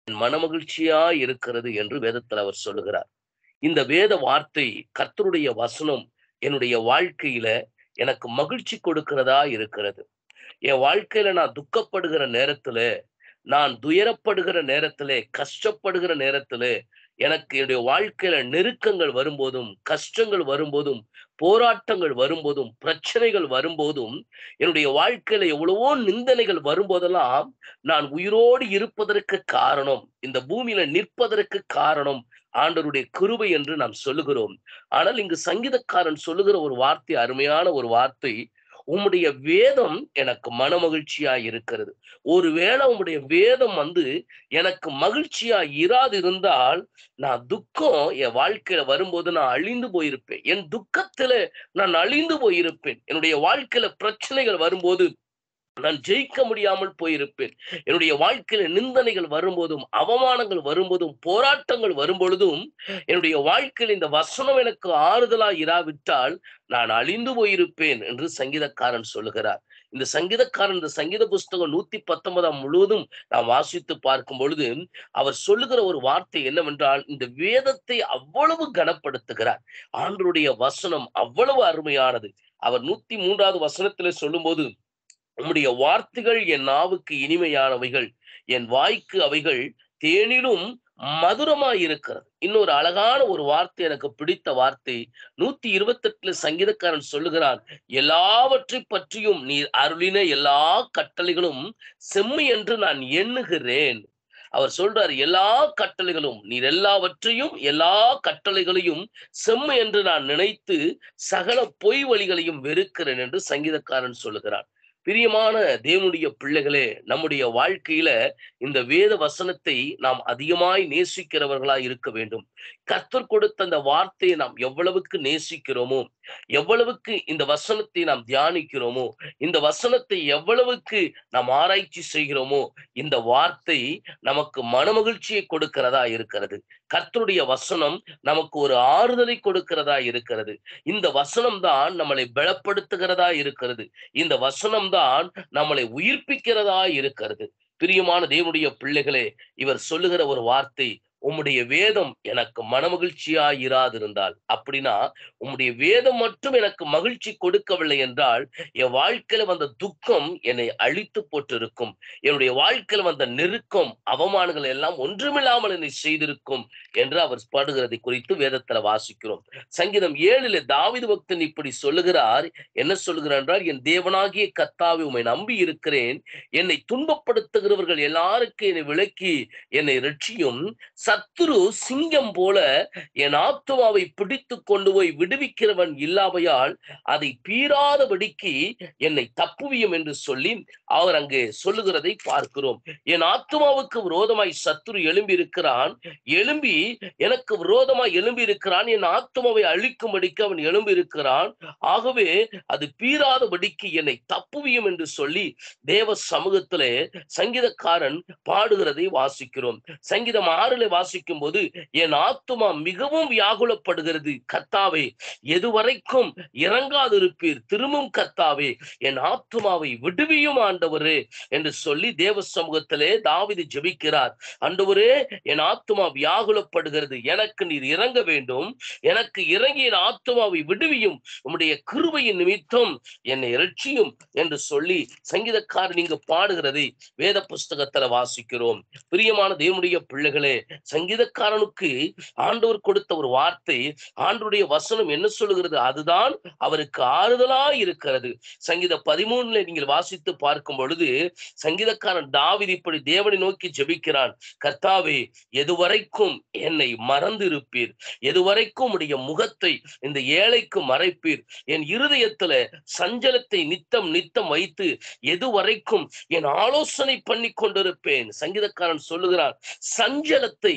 மனமகிழ்ச்சியா இருக்கிறது என்று வேதத்தில் அவர் சொல்லுகிறார் இந்த வேத வார்த்தை கர்த்தருடைய வசனம் என்னுடைய வாழ்க்கையில எனக்கு மகிழ்ச்சி கொடுக்கிறதா இருக்கிறது என் வாழ்க்கையில நான் துக்கப்படுகிற நேரத்துல நான் துயரப்படுகிற நேரத்திலே கஷ்டப்படுகிற நேரத்திலே எனக்கு என்னுடைய வாழ்க்கையில நெருக்கங்கள் வரும்போதும் கஷ்டங்கள் வரும்போதும் போராட்டங்கள் வரும்போதும் பிரச்சனைகள் வரும்போதும் என்னுடைய வாழ்க்கையில எவ்வளவோ நிந்தனைகள் வரும்போதெல்லாம் நான் உயிரோடு இருப்பதற்கு காரணம் இந்த பூமியில நிற்பதற்கு காரணம் ஆண்டவருடைய கிருபை என்று நாம் சொல்லுகிறோம் ஆனால் இங்கு சங்கீதக்காரன் சொல்லுகிற ஒரு வார்த்தை அருமையான ஒரு வார்த்தை உம்முடைய வேதம் எனக்கு மனமகிழ்ச்சியா இருக்கிறது ஒருவேளை உம்முடைய வேதம் வந்து எனக்கு மகிழ்ச்சியா இராதிருந்தால் நான் துக்கம் என் வாழ்க்கையில வரும்போது நான் அழிந்து போயிருப்பேன் என் துக்கத்துல நான் அழிந்து போயிருப்பேன் என்னுடைய வாழ்க்கையில பிரச்சனைகள் வரும்போது நான் ஜெயிக்க முடியாமல் போயிருப்பேன் என்னுடைய வாழ்க்கையில நிந்தனைகள் வரும்போதும் அவமானங்கள் வரும்போதும் போராட்டங்கள் வரும்பொழுதும் என்னுடைய வாழ்க்கையில் இந்த வசனம் எனக்கு ஆறுதலா இராவிட்டால் நான் அழிந்து போயிருப்பேன் என்று சங்கீதக்காரன் சொல்லுகிறார் இந்த சங்கீதக்காரன் இந்த சங்கீத புஸ்தகம் நூத்தி பத்தொன்பதாம் முழுவதும் நாம் வாசித்து பார்க்கும் பொழுது அவர் சொல்லுகிற ஒரு வார்த்தை என்னவென்றால் இந்த வேதத்தை அவ்வளவு கனப்படுத்துகிறார் ஆண்டருடைய வசனம் அவ்வளவு அருமையானது அவர் நூத்தி மூன்றாவது வசனத்துல சொல்லும்போது உம்முடைய வார்த்தைகள் என் நாவுக்கு இனிமையானவைகள் என் வாய்க்கு அவைகள் தேனிலும் மதுரமாய் இருக்கிறது இன்னொரு அழகான ஒரு வார்த்தை எனக்கு பிடித்த வார்த்தை நூத்தி இருபத்தி எட்டுல சங்கீதக்காரன் சொல்லுகிறான் எல்லாவற்றை பற்றியும் நீர் அருளின எல்லா கட்டளைகளும் செம்மை என்று நான் எண்ணுகிறேன் அவர் சொல்றார் எல்லா கட்டளைகளும் நீர் எல்லாவற்றையும் எல்லா கட்டளைகளையும் செம்மை என்று நான் நினைத்து சகல பொய் வழிகளையும் வெறுக்கிறேன் என்று சங்கீதக்காரன் சொல்லுகிறான் பிரியமான தேவனுடைய பிள்ளைகளே நம்முடைய வாழ்க்கையில இந்த வேத வசனத்தை நாம் அதிகமாய் நேசிக்கிறவர்களாய் இருக்க வேண்டும் கர்த்தர் கொடுத்த அந்த வார்த்தையை நாம் எவ்வளவுக்கு நேசிக்கிறோமோ எவ்வளவுக்கு இந்த வசனத்தை நாம் தியானிக்கிறோமோ இந்த வசனத்தை எவ்வளவுக்கு நாம் ஆராய்ச்சி செய்கிறோமோ இந்த வார்த்தை நமக்கு மனமகிழ்ச்சியை கொடுக்கிறதா இருக்கிறது கர்த்தருடைய வசனம் நமக்கு ஒரு ஆறுதலை கொடுக்கிறதா இருக்கிறது இந்த வசனம் தான் நம்மளை பலப்படுத்துகிறதா இருக்கிறது இந்த வசனம் தான் நம்மளை உயிர்ப்பிக்கிறதா இருக்கிறது பிரியமான தேவனுடைய பிள்ளைகளே இவர் சொல்லுகிற ஒரு வார்த்தை உம்முடைய வேதம் எனக்கு மனமகிழ்ச்சியா இராதிருந்தால் அப்படின்னா உம்முடைய வேதம் மட்டும் எனக்கு மகிழ்ச்சி கொடுக்கவில்லை என்றால் என் வாழ்க்கையில வந்த துக்கம் என்னை அழித்து போட்டிருக்கும் என்னுடைய வாழ்க்கையில வந்த நெருக்கம் அவமானங்கள் எல்லாம் ஒன்றுமில்லாமல் என்னை செய்திருக்கும் என்று அவர் பாடுகிறதை குறித்து வேதத்துல வாசிக்கிறோம் சங்கீதம் ஏழில தாவிது பக்தன் இப்படி சொல்லுகிறார் என்ன சொல்லுகிறார் என்றால் என் தேவனாகிய கத்தாவை உமை நம்பி இருக்கிறேன் என்னை துன்பப்படுத்துகிறவர்கள் எல்லாருக்கும் என்னை விலக்கி என்னை ரட்சியும் சத்துரு சிங்கம் போல என் ஆத்துமாவை பிடித்து கொண்டு போய் விடுவிக்கிறவன் இல்லாமையால் அதை பீறாதபடிக்கு என்னை தப்புவியும் என்று சொல்லி அவர் அங்கே சொல்லுகிறதை பார்க்கிறோம் என் ஆத்துமாவுக்கு விரோதமாய் சத்துரு எழும்பி இருக்கிறான் எழும்பி எனக்கு விரோதமாய் எழும்பி இருக்கிறான் என் ஆத்துமாவை அழிக்கும்படிக்கு அவன் எழும்பி இருக்கிறான் ஆகவே அது பீறாதபடிக்கு என்னை தப்புவியும் என்று சொல்லி தேவ சமூகத்திலே சங்கீதக்காரன் பாடுகிறதை வாசிக்கிறோம் சங்கீதம் ஆறுல வாசிக்கும் போது என் ஆத்துமா மிகவும் வியாகுலப்படுகிறது கத்தாவே எதுவரைக்கும் இறங்காதிருப்பீர் திரும்பும் கத்தாவே என் ஆத்துமாவை விடுவியும் ஆண்டவரே என்று சொல்லி தேவ சமூகத்திலே தாவிது ஜெபிக்கிறார் ஆண்டவரே என் ஆத்துமா வியாகுலப்படுகிறது எனக்கு நீர் இறங்க வேண்டும் எனக்கு இறங்கி என் ஆத்துமாவை விடுவியும் உம்முடைய கிருபையின் நிமித்தம் என்னை ரட்சியும் என்று சொல்லி சங்கீதக்காரன் இங்கு பாடுகிறதை வேத புஸ்தகத்துல வாசிக்கிறோம் பிரியமான தேவனுடைய பிள்ளைகளே சங்கீதக்காரனுக்கு ஆண்டவர் கொடுத்த ஒரு வார்த்தை ஆண்டவருடைய வசனம் என்ன சொல்லுகிறது அதுதான் அவருக்கு ஆறுதலா இருக்கிறது சங்கீத பதிமூணுல நீங்கள் வாசித்து பார்க்கும் பொழுது சங்கீதக்காரன் தாவிது இப்படி தேவனை நோக்கி ஜெபிக்கிறான் கர்த்தாவே எதுவரைக்கும் என்னை மறந்து இருப்பீர் எதுவரைக்கும் உடைய முகத்தை இந்த ஏழைக்கு மறைப்பீர் என் இருதயத்துல சஞ்சலத்தை நித்தம் நித்தம் வைத்து எதுவரைக்கும் என் ஆலோசனை பண்ணி கொண்டிருப்பேன் சங்கீதக்காரன் சொல்லுகிறான் சஞ்சலத்தை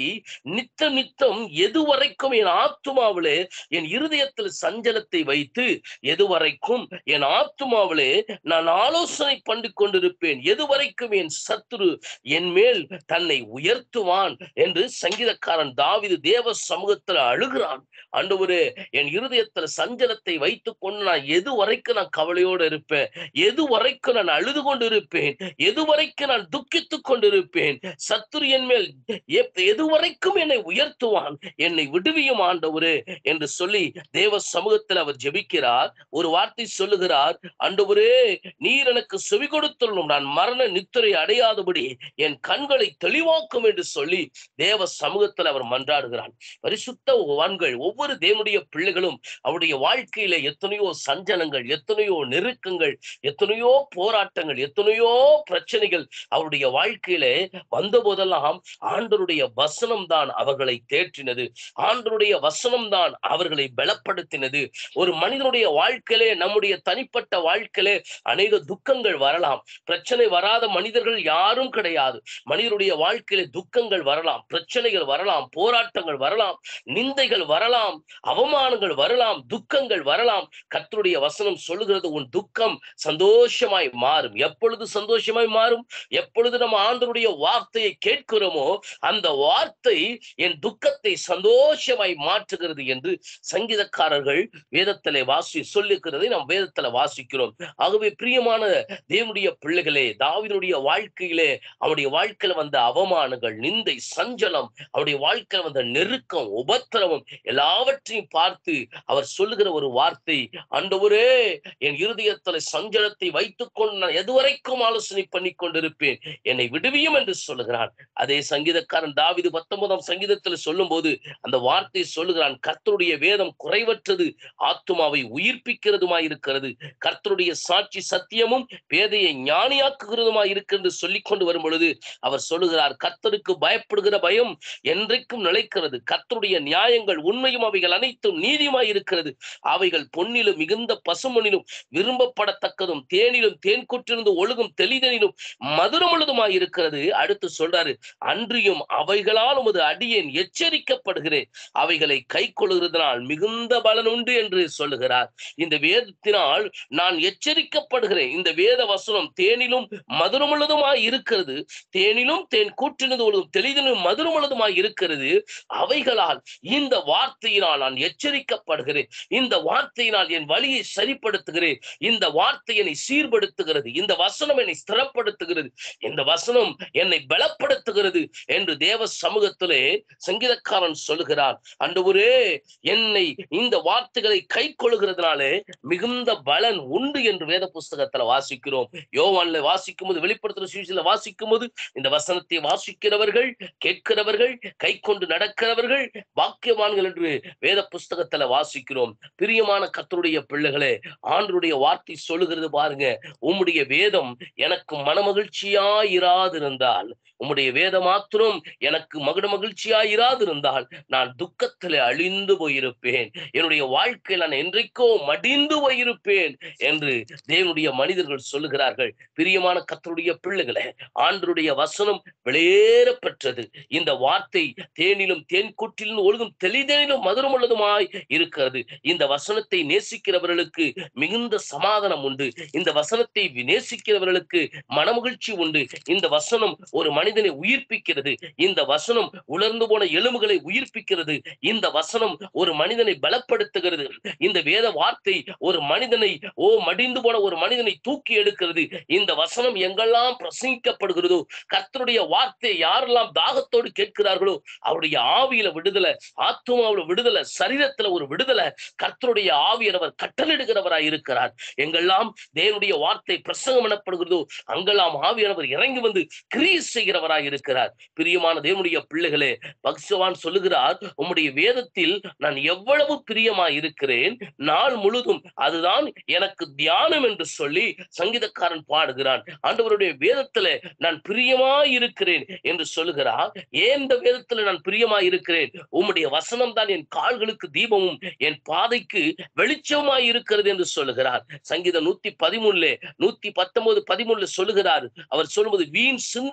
நித்த நித்தம் எதுவரைக்கும் என் ஆத்துமாவிலே என் இருதயத்தில் சஞ்சலத்தை வைத்து எதுவரைக்கும் என் ஆத்துமாவிலே நான் ஆலோசனை பண்ணி கொண்டிருப்பேன் எதுவரைக்கும் என் சத்துரு என் மேல் தன்னை உயர்த்துவான் என்று சங்கீதக்காரன் தாவிது தேவ சமூகத்துல அழுகிறான் ஆண்டவரே என் இருதயத்துல சஞ்சலத்தை வைத்துக் கொண்டு நான் எது வரைக்கும் நான் கவலையோடு இருப்பேன் எது வரைக்கும் நான் அழுது கொண்டு இருப்பேன் எது வரைக்கும் நான் துக்கித்துக் கொண்டிருப்பேன் சத்துரு என் மேல் எப்- எது வரைக்கும் என்னை உயர்த்துவான் என்னை விடுவியும் ஆண்டவரே என்று சொல்லி தேவ சமூகத்தில் அவர் ஜெபிக்கிறார் ஒரு வார்த்தை சொல்லுகிறார் ஆண்டவரே நீர் எனக்கு செவி கொடுத்துள்ளும் நான் மரண நித்திரை அடையாதபடி என் கண்களை தெளிவாக்கும் என்று சொல்லி தேவ சமூகத்தில் அவர் மன்றாடுகிறான் பரிசுத்த வான்கள் ஒவ்வொரு தேவனுடைய பிள்ளைகளும் அவருடைய வாழ்க்கையில எத்தனையோ சஞ்சலங்கள் எத்தனையோ நெருக்கங்கள் எத்தனையோ போராட்டங்கள் எத்தனையோ பிரச்சனைகள் அவருடைய வாழ்க்கையிலே வந்த போதெல்லாம் ஆண்டருடைய வசனம் தான் அவர்களை தேற்றினது ஆண்டருடைய வசனம் தான் அவர்களை பலப்படுத்தினது ஒரு மனிதனுடைய வாழ்க்கையிலே நம்முடைய தனிப்பட்ட வாழ்க்கையிலே அநேக துக்கங்கள் வரலாம் பிரச்சனை வராத மனிதர்கள் யாரும் கிடையாது மனிதனுடைய வாழ்க்கையிலே துக்கங்கள் வரலாம் பிரச்சனைகள் வரலாம் போராட்டங்கள் வரலாம் நிந்தைகள் வரலாம் அவமானங்கள் வரலாம் துக்கங்கள் வரலாம் கர்த்தருடைய வசனம் சொல்லுகிறது உன் துக்கம் சந்தோஷமாய் மாறும் எப்பொழுது சந்தோஷமாய் மாறும் எப்பொழுது நம்ம ஆண்டவருடைய வார்த்தையை கேட்கிறோமோ அந்த வார்த்தை என் துக்கத்தை சந்தோஷமாய் மாற்றுகிறது என்று சங்கீதக்காரர்கள் வேதத்திலே வாசி சொல்லுகிறதை நாம் வேதத்துல வாசிக்கிறோம் ஆகவே பிரியமான தேவனுடைய பிள்ளைகளே தாவினுடைய வாழ்க்கையிலே அவருடைய வாழ்க்கையில வந்த அவமானங்கள் நிந்தை சஞ்சலம் அவருடைய வாழ்க்கையில வந்த நெருக்கம் உபத்திரவம் எல்லாவற்றையும் பார்த்து அவர் சொல்லுகிற ஒரு வார்த்தை ஆண்டவரே என் இருதயத்துல சஞ்சலத்தை வைத்துக் கொண்டு நான் எதுவரைக்கும் ஆலோசனை பண்ணி கொண்டிருப்பேன் என்னை விடுவியும் என்று சொல்லுகிறான் அதே சங்கீதக்காரன் தாவிது பத்தொன்பதாம் சங்கீதத்துல சொல்லும் போது அந்த வார்த்தை சொல்லுகிறான் கர்த்தருடைய வேதம் குறைவற்றது ஆத்துமாவை உயிர்ப்பிக்கிறதுமாய் இருக்கிறது கர்த்தருடைய சாட்சி சத்தியமும் பேதையை ஞானியாக்குகிறதுமாய் இருக்கிறது சொல்லிக் கொண்டு வரும் பொழுது அவர் சொல்லுகிறார் கர்த்தருக்கு பயப்படுகிற பயம் என்றைக்கும் நிலைக்கிறது கர்த்தருடைய நியாயங்கள் உண்மையும் அவைகள் அனைத்தும் நீதியுமாய் இருக்கிறது அவைகள் பொன்னிலும் மிகுந்த பசுமணிலும் விரும்பப்படத்தக்கதும் தேனிலும் தேன் கொற்றிருந்து ஒழுகும் தெளிதனிலும் மதுரமுள்ளதுமாய் இருக்கிறது அடுத்து சொல்றாரு அன்றியும் அவைகளால் உமது அடியேன் எச்சரிக்கப்படுகிறேன் அவைகளை கை கொள்கிறதுனால் மிகுந்த பலன் உண்டு என்று சொல்லுகிறார் இந்த வேதத்தினால் நான் எச்சரிக்கப்படுகிறேன் இந்த வேத வசனம் தேனிலும் மதுரமுள்ளதுமாய் இருக்கிறது தேனிலும் தேன் கூற்றினது ஒழுகும் தெளிதலும் மதுரமுள்ளதுமாய் இருக்கிறது அவைகளால் இந்த வார்த்தையினால் நான் எச்சரிக்கப்படுகிறேன் இந்த வார்த்தையினால் என் வழியை சரிப்படுத்துகிறேன் இந்த வார்த்தை என்னை சீர்படுத்துகிறது இந்த வசனம் என்னை ஸ்திரப்படுத்துகிறது இந்த வசனம் என்னை பலப்படுத்துகிறது என்று தேவ சமூகத்திலே சங்கீதக்காரன் சொல்லுகிறார் அண்டவரே என்னை இந்த வார்த்தைகளை கை கொள்கிறதுனாலே மிகுந்த பலன் உண்டு என்று வேத புஸ்தகத்துல வாசிக்கிறோம் யோவான்ல வாசிக்கும் போது வெளிப்படுத்துற சுவிசில வாசிக்கும் போது இந்த வசனத்தை வாசிக்கிறவர்கள் கேட்கிறவர்கள் கை கொண்டு நடக்கிறவர்கள் வாக்கியவான்கள் என்று வேத புஸ்தகத்துல வாசிக்கிறோம் பிரியமான கத்தருடைய பிள்ளைகளே ஆண்டருடைய வார்த்தை சொல்லுகிறது பாருங்க உம்முடைய வேதம் எனக்கு மனமகிழ்ச்சியா இராதிருந்தால் உம்முடைய வேத மாத்திரம் எனக்கு மகுட மகிழ்ச்சியா இராதிருந்தால் நான் துக்கத்திலே அழிந்து போயிருப்பேன் என்னுடைய வாழ்க்கையில் நான் என்றைக்கோ மடிந்து போயிருப்பேன் என்று தேவனுடைய மனிதர்கள் சொல்லுகிறார்கள் பிரியமான கத்தருடைய பிள்ளைகளே ஆண்டருடைய வசனம் வெளியேற பெற்றது இந்த வார்த்தை தேனிலும் தேன் கூட்டிலும் ஒழுகும் தெளிதேனிலும் மதுரம் உள்ளதுமாய் இருக்கிறது இந்த வசனத்தை நேசிக்கிறவர்களுக்கு மிகுந்த சமாதானம் உண்டு இந்த வசனத்தை நேசிக்கிறவர்களுக்கு மனமகிழ்ச்சி உண்டு இந்த வசனம் ஒரு மனிதனை உயிர்ப்பிக்கிறது இந்த வசனம் உலர்ந்து போன எலும்புகளை உயிர்ப்பிக்கிறது இந்த வசனம் ஒரு மனிதனை பலப்படுத்துகிறது இந்த வேத வார்த்தை ஒரு மனிதனை ஓ மடிந்து போன ஒரு மனிதனை தூக்கி எடுக்கிறது இந்த வசனம் எங்கெல்லாம் பிரசங்கிக்கப்படுகிறதோ கர்த்தருடைய வார்த்தை யாரெல்லாம் தாகத்தோடு கேட்கிறார்களோ அவருடைய ஆவியில விடுதலை ஆத்மாவுல விடுதலை சரீரத்துல ஒரு விடுதலை கர்த்தருடைய ஆவியரவர் கட்டளிடுகிறவராய் இருக்கிறார் எங்கெல்லாம் தேவனுடைய வார்த்தை பிரசங்கம் எனப்படுகிறதோ அங்கெல்லாம் ஆவியானவர் இறங்கி வந்து கிரியை செய்கிறவராய் இருக்கிறார் பிரியமான தேவனுடைய பிள்ளைகளே பக்சவான் சொல்லுகிறார் உம்முடைய வேதத்தில் நான் எவ்வளவு பிரியமாய் இருக்கிறேன் நாள் முழுதும் அதுதான் எனக்கு தியானம் என்று சொல்லி சங்கீதக்காரன் பாடுகிறான் ஆண்டவருடைய வேதத்துல நான் பிரியமாய் இருக்கிறேன் என்று சொல்லுகிறார் ஏன் இந்த வேதத்துல நான் பிரியமாய் இருக்கிறேன் உம்முடைய வசனம் தான் என் கால்களுக்கு தீபமும் என் பாதைக்கு வெளிச்சமாய் இருக்கிறது என்று சொல்லுகிறார் சங்கீதம் நூத்தி பதிமூணுல நூத்தி பத்தொன்பது பதிமூணுல சொல்லுகிறார் அவர் சொல்லும்போது வீண் சிந்தைகளை நான்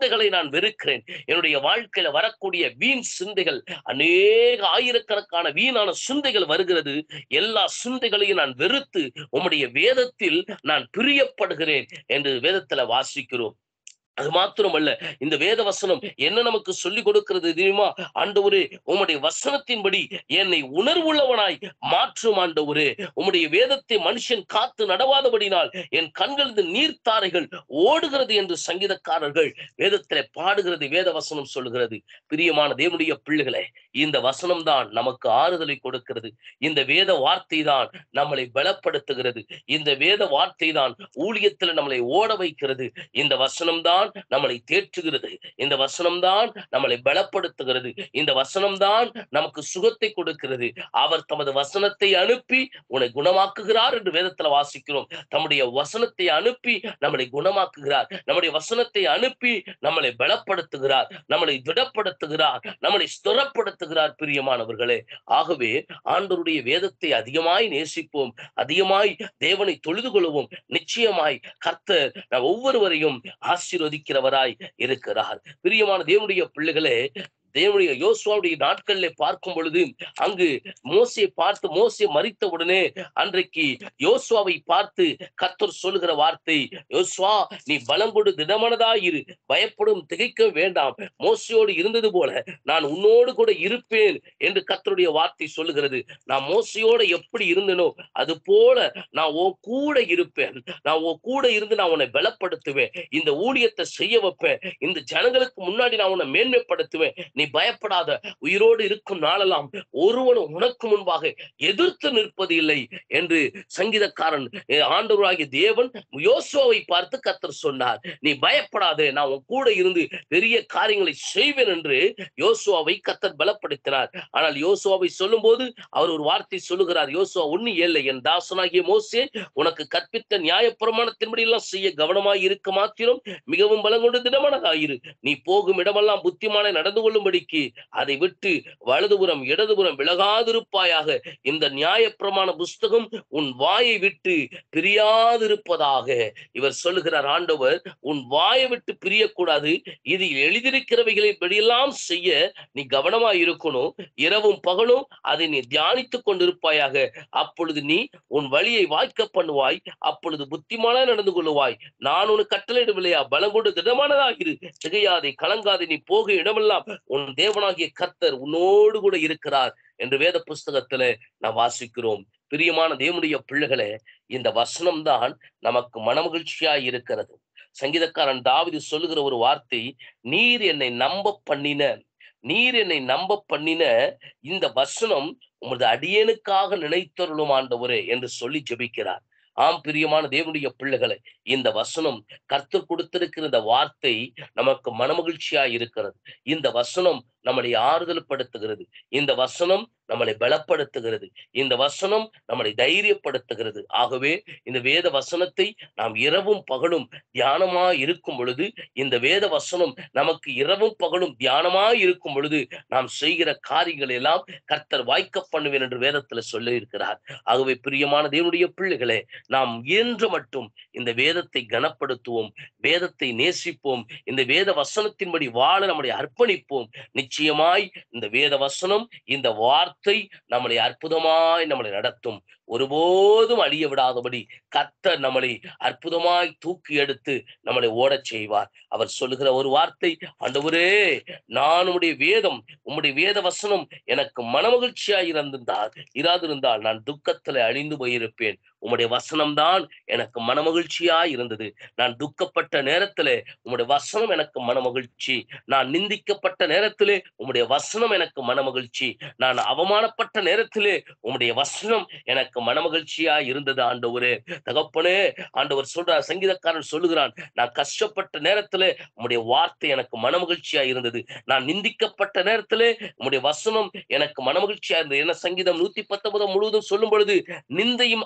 நான் வெறுக்கிறேன் என்னுடைய வாழ்க்கையில வரக்கூடிய வீண் சிந்தைகள் அநேக ஆயிரக்கணக்கான வீணான சிந்தைகள் வருகிறது எல்லா சிந்தைகளையும் நான் வெறுத்து உம்முடைய வேதத்தில் நான் பிரியப்படுகிறேன் என்று வேதத்துல வாசிக்கிறோம் அது மாத்திரமல்ல இந்த வேத வசனம் என்ன நமக்கு சொல்லிக் கொடுக்கிறது தெரியுமா ஆண்டவரே உம்முடைய வசனத்தின்படி என்னை உணர்வுள்ளவனாய் மாற்றும் ஆண்டவரே உம்முடைய வேதத்தை மனுஷன் காத்து நடவாதபடினால் என் கண்களது நீர்த்தாரைகள் ஓடுகிறது என்று சங்கீதக்காரர்கள் வேதத்திலே பாடுகிறது வேத வசனம் சொல்லுகிறது பிரியமான தேவனுடைய பிள்ளைகளே இந்த வசனம் தான் நமக்கு ஆறுதலை கொடுக்கிறது இந்த வேத வார்த்தை தான் நம்மளை பலப்படுத்துகிறது இந்த வேத வார்த்தை தான் ஊழியத்தில் நம்மளை ஓட வைக்கிறது இந்த வசனம் தான் நம்மளை தேற்றுகிறது இந்த வசனம் தான் நம்மளை பலப்படுத்துகிறது இந்த வசனம் தான் நமக்கு சுகத்தை கொடுக்கிறது அவர் தமது வசனத்தை அனுப்பி உன்னை குணமாக்குகிறார் என்று வேதத்துல வாசிக்கிறோம் தம்முடைய வசனத்தை அனுப்பி நம்மளை குணமாக்குகிறார் நம்முடைய வசனத்தை அனுப்பி நம்மளை பலப்படுத்துகிறார் நம்மளை திடப்படுத்துகிறார் நம்மளை ஸ்திரப்படுத்துகிறார் பிரியமானவர்களே ஆகவே ஆண்டவருடைய வேதத்தை அதிகமாய் நேசிப்போம் அதிகமாய் தேவனை தொழுது கொள்வோம் நிச்சயமாய் கர்த்தர் நம் ஒவ்வொருவரையும் ஆசீர்வதிக்கிறவராய் இருக்கிறார் பிரியமான தேவனுடைய பிள்ளைகளே தேவனுடைய யோசுவாவுடைய நாட்களிலே பார்க்கும் பொழுது அங்கு மோசையை பார்த்து மோசை மறித்த உடனே அன்றைக்கு யோசுவாவை பார்த்து கர்த்தர் சொல்லுகிற வார்த்தை யோசுவா நீ பலங்கொடு திடமனதாயிரு பயப்படும் திகைக்க வேண்டாம் மோசையோடு இருந்தது போல நான் உன்னோடு கூட இருப்பேன் என்று கர்த்தருடைய வார்த்தை சொல்லுகிறது நான் மோசையோட எப்படி இருந்தனோ அது போல நான் உன் கூட இருப்பேன் நான் உன் கூட இருந்து நான் உன்னை பலப்படுத்துவேன் இந்த ஊழியத்தை செய்ய வைப்பேன் இந்த ஜனங்களுக்கு முன்னாடி நான் உன்னை மேன்மைப்படுத்துவேன் நீ பயப்படாத உயிரோடு இருக்கும் நாளெல்லாம் ஒருவனும் உனக்கு முன்பாக எதிர்த்து நிற்பது இல்லை என்று சங்கீதக்காரன் அஹ், ஆண்டவராகிய தேவன் யோசுவாவை பார்த்து கத்தர் சொன்னார் நீ பயப்படாதே நான் உன் கூட இருந்து பெரிய காரியங்களை செய்வேன் என்று யோசுவாவை கத்தர் பலப்படுத்தினார் ஆனால் யோசுவாவை சொல்லும்போது அவர் ஒரு வார்த்தை சொல்லுகிறார் யோசுவா ஒண்ணு இல்லை என் தாசனாகிய மோசே உனக்கு கற்பித்த நியாயப்பிரமாணத்தின்படி எல்லாம் செய்ய கவனமாய் இருக்க மாத்திரம் மிகவும் பலங்கொண்டு திடமானதாயிரு நீ போகும் இடமெல்லாம் புத்திமானை நடந்து கொள்ளும்படிக்கு அதை விட்டு வலதுபுறம் இடதுபுறம் விலகாதிருப்பாயாக இந்த நியாயப்பிரமாண புஸ்தகம் உன் வாயை விட்டு பிரியாதிருப்பதாக இவர் சொல்லுகிறார் ஆண்டவர் உன் வாயை விட்டு பிரியக்கூடாது இதில் எழுதியிருக்கிறவைகளை வெளியெல்லாம் செய்ய நீ கவனமா இருக்கணும் இரவும் பகலும் அதை நீ தியானித்துக் கொண்டிருப்பாயாக அப்பொழுது நீ உன் வழியை வாய்க்க பண்ணுவாய் அப்பொழுது புத்திமானா நடந்து கொள்ளுவாய் நான் உனக்கு கட்டளையிடவில்லையா பலங்கொண்டு திடமானதாகிரு திகையாதே கலங்காதே நீ போக இடமெல்லாம் உன் தேவனாகிய கர்த்தர் உன்னோடு கூட இருக்கிறார் என்று வேத புஸ்தகத்துல நாம் வாசிக்கிறோம் பிரியமான தேவனுடைய பிள்ளைகளே இந்த வசனம் தான் நமக்கு மனமகிழ்ச்சியாய் இருக்கிறது சங்கீதக்காரன் தாவிது சொல்லுகிற ஒரு வார்த்தை நீர் என்னை நம்ப பண்ணின நீர் என்னை நம்ப பண்ணின இந்த வசனம் உமது அடியனுக்காக நினைத்தருளும் ஆண்டவரே என்று சொல்லி ஜெபிக்கிறார் ஆம் பிரியமான தேவனுடைய பிள்ளைகளை இந்த வசனம் கர்த்தர் கொடுத்திருக்கிற இந்த வார்த்தை நமக்கு மனமகிழ்ச்சியா இருக்கிறது இந்த வசனம் நம்மளை ஆறுதல் படுத்துகிறது இந்த வசனம் நம்மளை பலப்படுத்துகிறது இந்த வசனம் நம்மளை தைரியப்படுத்துகிறது ஆகவே இந்த வேத வசனத்தை நாம் இரவும் பகலும் தியானமா இருக்கும் பொழுது இந்த வேத வசனம் நமக்கு இரவும் பகலும் தியானமா இருக்கும் பொழுது நாம் செய்கிற காரியங்கள் எல்லாம் கர்த்தர் வாய்க்க பண்ணுவேன் என்று வேதத்துல சொல்லி இருக்கிறார் ஆகவே பிரியமான தேவனுடைய பிள்ளைகளே நாம் இயன்ற மட்டும் இந்த வேதத்தை கனப்படுத்துவோம் வேதத்தை நேசிப்போம் இந்த வேத வசனத்தின்படி வாழ நம்மளை அர்ப்பணிப்போம் நிச்சயமாய் இந்த வேத வசனம் இந்த வார்த்தை நம்மளை அற்புதமாய் நம்மளை நடத்தும் ஒருபோதும் அழிய விடாதபடி கர்த்தர் நம்மளை அற்புதமாய் தூக்கி எடுத்து நம்மளை ஓடச் செய்வார் அவர் சொல்லுகிற ஒரு வார்த்தை ஆண்டவரே நான் உம்முடைய வேதம் உம்முடைய வேத வசனம் எனக்கு மனமகிழ்ச்சியாய் இருந்திருந்தால் இராதிருந்தால் நான் துக்கத்துல அழிந்து போயிருப்பேன் உம்முடைய வசனம் தான் எனக்கு மனமகிழ்ச்சியாய் இருந்தது நான் துக்கப்பட்ட நேரத்திலே உம்முடைய வசனம் எனக்கு மனமகிழ்ச்சி நான் நிந்திக்கப்பட்ட நேரத்திலே உம்முடைய வசனம் எனக்கு மனமகிழ்ச்சி நான் அவமானப்பட்ட நேரத்திலே உம்முடைய வசனம் எனக்கு மனமகிழ்ச்சியாய் இருந்தது ஆண்டவரே தகப்பனே ஆண்டவர் சொல்றார் சங்கீதக்காரன் சொல்லுகிறான் நான் கஷ்டப்பட்ட நேரத்திலே உம்முடைய வார்த்தை எனக்கு மனமகிழ்ச்சியா இருந்தது நான் நிந்திக்கப்பட்ட நேரத்திலே உம்முடைய வசனம் எனக்கு மனமகிழ்ச்சியா இருந்தது என்ன சங்கீதம் நூத்தி பத்தொன்பது முழுவதும் சொல்லும் பொழுது நிந்தையும் அவமானம்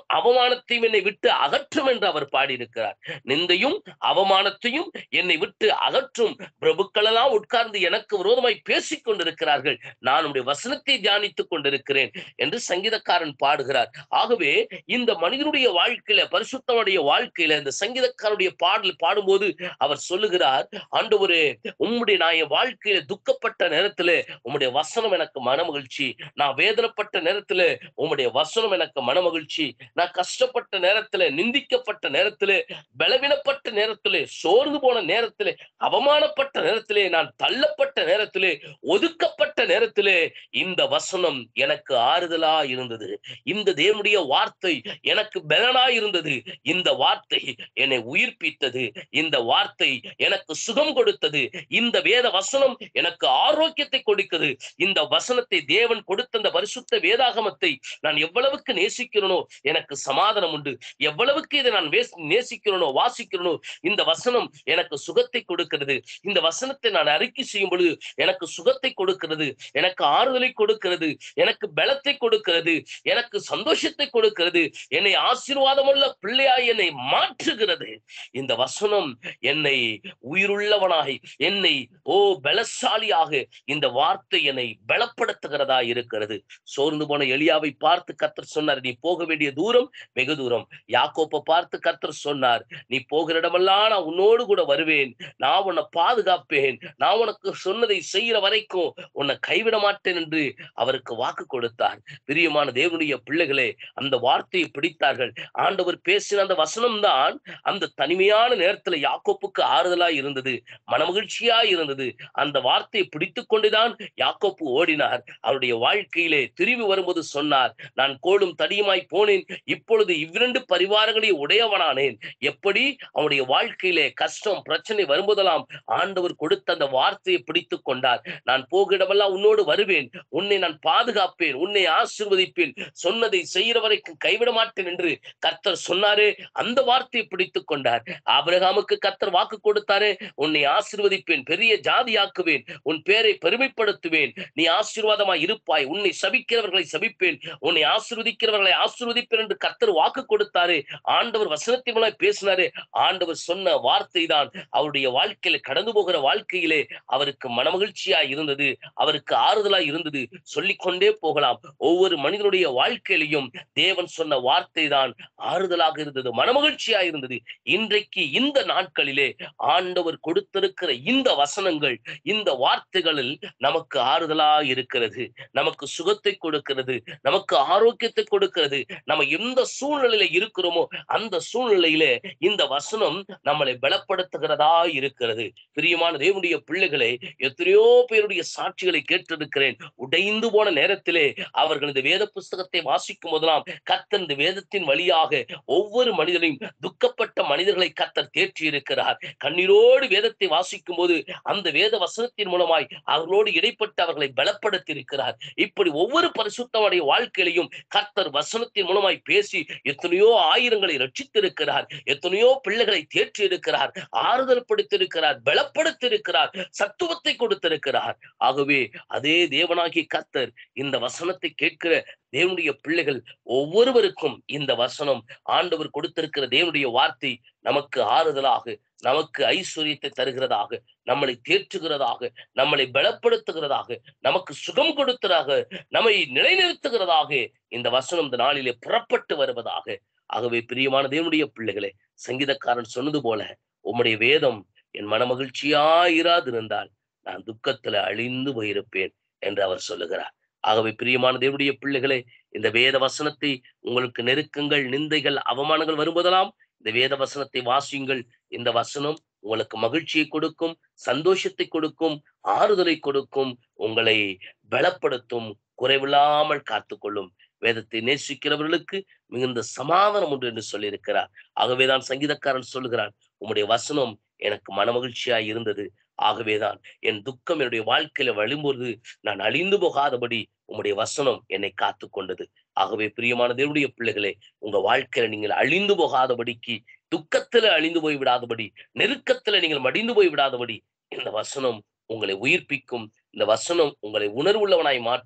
அவமானத்தையும் என்னை விட்டு அகற்றும் என்று அவர் பாடியிருக்கிறார் நிந்தையும் அவமானத்தையும் என்னை விட்டு அகற்றும் பிரபுக்கள் எல்லாம் உட்கார்ந்து எனக்கு விரோதமாய் பேசிக் கொண்டிருக்கிறார்கள் நான் உடைய வசனத்தை தியானித்துக் கொண்டிருக்கிறேன் என்று சங்கீதக்காரன் பாடுகிறார் ஆகவே இந்த மனிதனுடைய வாழ்க்கையில பரிசுத்தனுடைய வாழ்க்கையில இந்த சங்கீதக்காரனுடைய பாடல் பாடும்போது அவர் சொல்லுகிறார் ஆண்டவரே உம்முடைய நான் என் வாழ்க்கையில துக்கப்பட்ட நேரத்துல உம்முடைய வசனம் எனக்கு மனமகிழ்ச்சி நான் வேதனைப்பட்ட நேரத்துல உம்முடைய வசனம் எனக்கு மனமகிழ்ச்சி நான் கஷ்டப்பட்ட நேரத்துல நிந்திக்கப்பட்ட நேரத்துல பலவீனப்பட்ட நேரத்திலே சோர்ந்து போன நேரத்திலே அவமானப்பட்ட நேரத்திலே நான் தள்ளப்பட்ட நேரத்திலே ஒதுக்கப்பட்ட நேரத்திலே இந்த வசனம் எனக்கு ஆறுதலா இருந்தது இந்த தேவனுடைய வார்த்தை எனக்கு பலனா இருந்தது இந்த வார்த்தை என்னை உயிர்ப்பித்தது இந்த வார்த்தை எனக்கு சுகம் கொடுத்தது இந்த வேத வசனம் எனக்கு ஆரோக்கியத்தை கொடுக்குது இந்த வசனத்தை தேவன் கொடுத்த இந்த பரிசுத்த வேதாகமத்தை நான் எவ்வளவுக்கு நேசிக்கிறனோ எனக்கு சமாதானம் உண்டு எவ்வளவுக்கு இதை நான் வேஸ்- நேசிக்கிறனோ வாசிக்கிறனோ இந்த வசனம் எனக்கு சுகத்தை கொடுக்கிறது இந்த வசனத்தை நான் அறிக்கை செய்யும் பொழுது எனக்கு சுகத்தை கொடுக்கிறது எனக்கு ஆறுதலை கொடுக்கிறது எனக்கு பலத்தை கொடுக்கிறது எனக்கு சந்தோஷத்தை கொடுக்கிறது என்னை ஆசீர்வாதமுள்ள பிள்ளையாய் என்னை மாற்றுகிறது இந்த வசனம் என்னை உயிருள்ளவனாய் என்னை ஓ பலசாலியாக இந்த வார்த்தை என்னை பலப்படுத்துகிறதா இருக்கிறது சோர்ந்து போன எலியாவை பார்த்து கத்தர் சொன்னார் நீ போக வேண்டிய தூரம் வெகு தூரம் யாக்கோப்பை பார்த்து கத்தர் சொன்னார் நீ போகிற இடமெல்லாம் நான் உன்னோடு கூட வருவேன் நான் உன்னை பாதுகாப்பேன் நான் உனக்கு சொன்னதை செய்யற வரைக்கும் உன்னை கைவிட மாட்டேன் என்று அவருக்கு வாக்கு கொடுத்தார் பிரியமான தேவனுடைய பிள்ளைகளே அந்த வார்த்தையை பிடித்தார்கள் ஆண்டவர் பேசின அந்த வசனம்தான் அந்த தனிமையான நேரத்துல யாக்கோப்புக்கு ஆறுதலா இருந்தது மனமகிழ்ச்சியா இருந்தது அந்த வார்த்தையை பிடித்துக் கொண்டுதான் யாக்கோப்பு ஓடினார் அவருடைய வாழ்க்கையிலே திரும்பி வரும்போது சொன்னார் நான் கோலும் தடியுமாய் போனேன் இப்பொழுது இவ்விரண்டு பரிவாரங்களை உடையவனானேன் எப்படி அவனுடைய வாழ்க்கையிலே கஷ்டம் பிரச்சனை வரும்போதெல்லாம் ஆண்டவர் கொடுத்த அந்த வார்த்தையை பிடித்துக் கொண்டார் நான் போகிடமெல்லாம் உன்னோடு வருவேன் உன்னை நான் பாதுகாப்பேன் உன்னை ஆசீர்வதிப்பேன் சொன்னதை செய்கிற வரைக்கும் கைவிட மாட்டேன் என்று கர்த்தர் சொன்னாரே அந்த வார்த்தையை பிடித்துக் கொண்டார் ஆபிரகாமுக்கு கர்த்தர் வாக்கு கொடுத்தாரே உன்னை ஆசீர்வதிப்பேன் பெரிய ஜாதியாக்குவேன் உன் பேரை பெருமைப்படுத்துவேன் நீ ஆசீர்வாதமாய் இருப்பாய் உன்னை சபிக்கிறவர்களை சபிப்பேன் உன்னை ஆசீர்வதிக்கிறவர்களை ஆசீர்வதிப்பேன் என்று கர்த்தர் வாக்கு கொடுத்தாரே ஆண்டவர் வசனத்தின் மூலம் பேசினாரே ஆண்டவர் சொன்ன வார்த்தை தான் அவருடைய வாழ்க்கையில கடந்து போகிற வாழ்க்கையிலே அவருக்கு மனமகிழ்ச்சியாய் இருந்தது அவருக்கு ஆறுதலாய் இருந்தது சொல்லிக்கொண்டே போகலாம் ஒவ்வொரு மனிதனுடைய வாழ்க்கையிலையும் தேவன் சொன்ன வார்த்தை தான் ஆறுதலாக இருந்தது மனமகிழ்ச்சியா இருந்தது இன்றைக்கு இந்த நாட்களிலே ஆண்டவர் கொடுத்திருக்கிற இந்த வசனங்கள் இந்த வார்த்தைகளில் நமக்கு ஆறுதலா இருக்கிறது நமக்கு சுகத்தை கொடுக்கிறது நமக்கு ஆரோக்கியத்தை கொடுக்கிறது நம்ம எந்த சூழ்நிலையில இருக்கிறோமோ அந்த சூழ்நிலையிலே இந்த வசனம் நம்மளை பலப்படுத்துகிறதா இருக்கிறது பிரியமான தேவனுடைய பிள்ளைகளை எத்தனையோ பேருடைய சாட்சிகளை கேட்டிருக்கிறேன் உடைந்து போன நேரத்திலே அவர்கள் இந்த வேத புஸ்தகத்தை வாசிக்கும் போதெல்லாம் கர்த்தர் இந்த வேதத்தின் வழியாக ஒவ்வொரு மனிதனையும் துக்கப்பட்ட மனிதர்களை கர்த்தர் தேற்றி இருக்கிறார் கண்ணீரோடு வேதத்தை வாசிக்கும் போது அந்த வேத வசனத்தின் மூலமாய் அவர்களோடு இடைப்பட்டு அவர்களை பலப்படுத்தி இருக்கிறார் இப்படி ஒவ்வொரு பரிசுத்தமுடைய வாழ்க்கையிலையும் கர்த்தர் வசனத்தின் மூலமாய் பேசி எத்தனையோ ஆயிரங்களை ரட்சித்திருக்கிறார் எத்தனையோ பிள்ளைகளை தேற்றி இருக்கிறார் ஆறுதல் படுத்திருக்கிறார் பலப்படுத்தியிருக்கிறார் சத்துவத்தை கொடுத்திருக்கிறார் ஆகவே அதே தேவனாகிய கர்த்தர் இந்த வசனத்தை கேட்கிற தேவனுடைய பிள்ளைகள் ஒவ்வொருவருக்கும் இந்த வசனம் ஆண்டவர் கொடுத்திருக்கிற தேவனுடைய வார்த்தை நமக்கு ஆறுதலாக நமக்கு ஐஸ்வர்யத்தை தருகிறதாக நம்மளை தேற்றுகிறதாக நம்மளை பலப்படுத்துகிறதாக நமக்கு சுகம் கொடுத்ததாக நம்மை நிலைநிறுத்துகிறதாக இந்த வசனம் இந்த நாளிலே புறப்பட்டு வருவதாக ஆகவே பிரியமான தேவனுடைய பிள்ளைகளே சங்கீதக்காரன் சொன்னது போல உம்முடைய வேதம் என் மனமகிழ்ச்சியாயிராது இருந்தால் நான் துக்கத்துல அழிந்து போயிருப்பேன் என்று அவர் சொல்லுகிறார் ஆகவே பிரியமான தேவனுடைய பிள்ளைகளே இந்த வேத வசனத்தை உங்களுக்கு நெருக்கங்கள் நிந்தைகள் அவமானங்கள் வரும்போதெல்லாம் இந்த வேத வசனத்தை வாசியுங்கள் இந்த வசனம் உங்களுக்கு மகிழ்ச்சியை கொடுக்கும் சந்தோஷத்தை கொடுக்கும் ஆறுதலை கொடுக்கும் உங்களை பலப்படுத்தும் குறைவில்லாமல் காத்துக்கொள்ளும் வேதத்தை நேசிக்கிறவர்களுக்கு மிகுந்த சமாதானம் உண்டு என்று சொல்லியிருக்கிறார் ஆகவேதான் சங்கீதக்காரன் சொல்லுகிறான் உம்முடைய வசனம் எனக்கு மனமகிழ்ச்சியாய் இருந்தது ஆகவேதான் என் துக்கம் என்னுடைய வாழ்க்கையில வழிம்பொழுது நான் அழிந்து போகாதபடி உம்முடைய வசனம் என்னை காத்து கொண்டது ஆகவே பிரியமான தேவனுடைய பிள்ளைகளே உங்க வாழ்க்கையில நீங்கள் அழிந்து போகாதபடிக்கு துக்கத்துல அழிந்து போய் விடாதபடி நெருக்கத்துல நீங்கள் மடிந்து போய் விடாதபடி இந்த வசனம் உங்களை உயிர்ப்பிக்கும் இந்த வசனம் உங்களை உணர்வுள்ளவனாய் மாற்றும்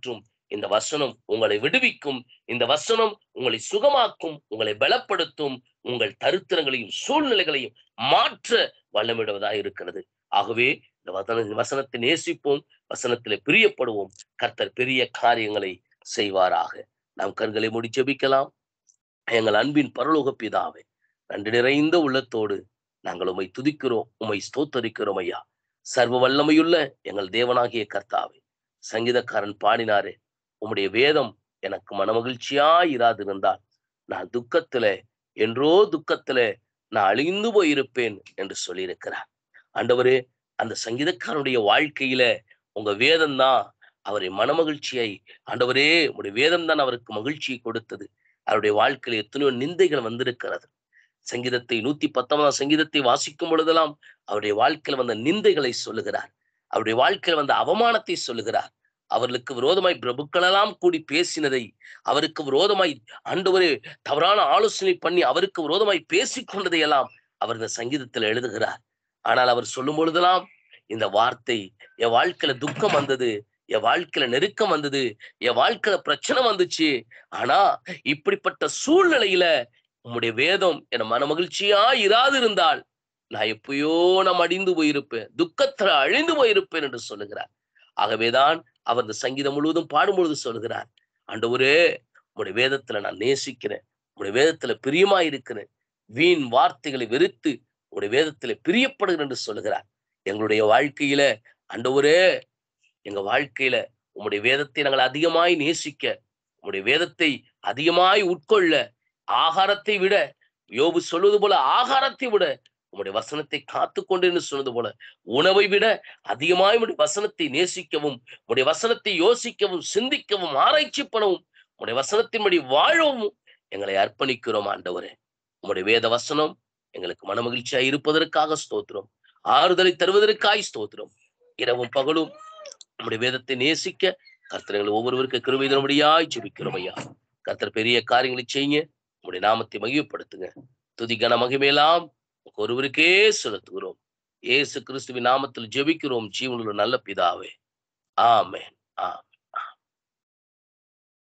இந்த வசனம் உங்களை விடுவிக்கும் இந்த வசனம் உங்களை சுகமாக்கும் உங்களை பலப்படுத்தும் உங்கள் தருத்திரங்களையும் சூழ்நிலைகளையும் மாற்ற வல்லமிடுவதா இருக்கிறது ஆகவே இந்த வசன வசனத்தை நேசிப்போம் வசனத்திலே பிரியப்படுவோம் கர்த்தர் பெரிய காரியங்களை செய்வாராக நாம் கண்களை மூடி ஜெபிக்கலாம் எங்கள் அன்பின் பரலோக பிதாவே நன்றி நிறைந்த உள்ளத்தோடு நாங்கள் உம்மை துதிக்கிறோம் உம்மை ஸ்தோத்தரிக்கிறோம் ஐயா சர்வ வல்லமையுள்ள எங்கள் தேவனாகிய கர்த்தாவே சங்கீதக்காரன் பாடினாரே உம்முடைய வேதம் எனக்கு மனமகிழ்ச்சியா இராதிருந்தால் நான் துக்கத்துல என்றோ துக்கத்துல நான் அழிந்து போயிருப்பேன் என்று சொல்லியிருக்கிறார் ஆண்டவரே அந்த சங்கீதக்காரனுடைய வாழ்க்கையில உங்க வேதம் தான் அவரை மனமகிழ்ச்சியை ஆண்டவரே உடைய வேதம் தான் அவருக்கு மகிழ்ச்சியை கொடுத்தது அவருடைய வாழ்க்கையில எத்தனையோ நிந்தைகள் வந்திருக்கிறது சங்கீதத்தை நூத்தி பத்தொன்பதாம் சங்கீதத்தை வாசிக்கும் பொழுதெல்லாம் அவருடைய வாழ்க்கையில வந்த நிந்தைகளை சொல்லுகிறார் அவருடைய வாழ்க்கையில வந்த அவமானத்தை சொல்லுகிறார் அவர்களுக்கு விரோதமாய் பிரபுக்களெல்லாம் கூடி பேசினதை அவருக்கு விரோதமாய் ஆண்டவரே தவறான ஆலோசனை பண்ணி அவருக்கு விரோதமாய் பேசிக் கொண்டதை எல்லாம் அவர் இந்த சங்கீதத்தில் எழுதுகிறார் ஆனால் அவர் சொல்லும் பொழுதெல்லாம் இந்த வார்த்தை என் வாழ்க்கையில துக்கம் வந்தது என் வாழ்க்கையில நெருக்கம் வந்தது என் வாழ்க்கையில பிரச்சனை வந்துச்சு ஆனா இப்படிப்பட்ட சூழ்நிலையில உம்முடைய வேதம் என் மனமகிழ்ச்சியா இராது இருந்தால் நான் எப்பயோ நான் அடிந்து போயிருப்பேன் துக்கத்துல அழிந்து போயிருப்பேன் என்று சொல்லுகிறார் ஆகவேதான் அவர் இந்த சங்கீதம் முழுவதும் பாடும்பொழுது சொல்கிறார் ஆண்டவரே உங்களுடைய வேதத்துல நான் நேசிக்கிறேன் உங்களுடைய வேதத்துல பிரியமா இருக்கிறேன் வீண் வார்த்தைகளை வெறுத்து உங்களுடைய வேதத்துல பிரியப்படுகிறேன் என்று சொல்லுகிறார் எங்களுடைய வாழ்க்கையில ஆண்டவரே எங்க வாழ்க்கையில உங்களுடைய வேதத்தை நாங்கள் அதிகமாய் நேசிக்க உங்களுடைய வேதத்தை அதிகமாய் உட்கொள்ள ஆகாரத்தை விட யோபு சொல்வது போல ஆகாரத்தை விட உங்களுடைய வசனத்தை காத்து கொண்டு சொன்னது போல உணவை விட அதிகமாய் உடைய வசனத்தை நேசிக்கவும் உடைய வசனத்தை யோசிக்கவும் சிந்திக்கவும் ஆராய்ச்சி பண்ணவும் உடைய வசனத்தின்படி வாழவும் எங்களை அர்ப்பணிக்கிறோம் ஆண்டவரே உங்களுடைய வேத வசனம் எங்களுக்கு மனமகிழ்ச்சியா இருப்பதற்காக ஸ்தோத்திரம் ஆறுதலை தருவதற்காய் ஸ்தோத்திரம் இரவும் பகலும் உங்களுடைய வேதத்தை நேசிக்க கர்த்தர்கள் ஒவ்வொருவருக்கு கிருபை தரும்படியாய் ஜெபிக்கிறோம் ஐயா கர்த்தர் பெரிய காரியங்களை செய்யுங்க உங்களுடைய நாமத்தை மகிழ்ப்படுத்துங்க துதி கன மகிமையெல்லாம் ஒருவருக்கே செலுத்துகிறோம் இயேசு கிறிஸ்துவின் நாமத்தில் ஜெபிக்கிறோம் ஜீவனுள்ள நல்ல பிதாவே ஆமென் ஆ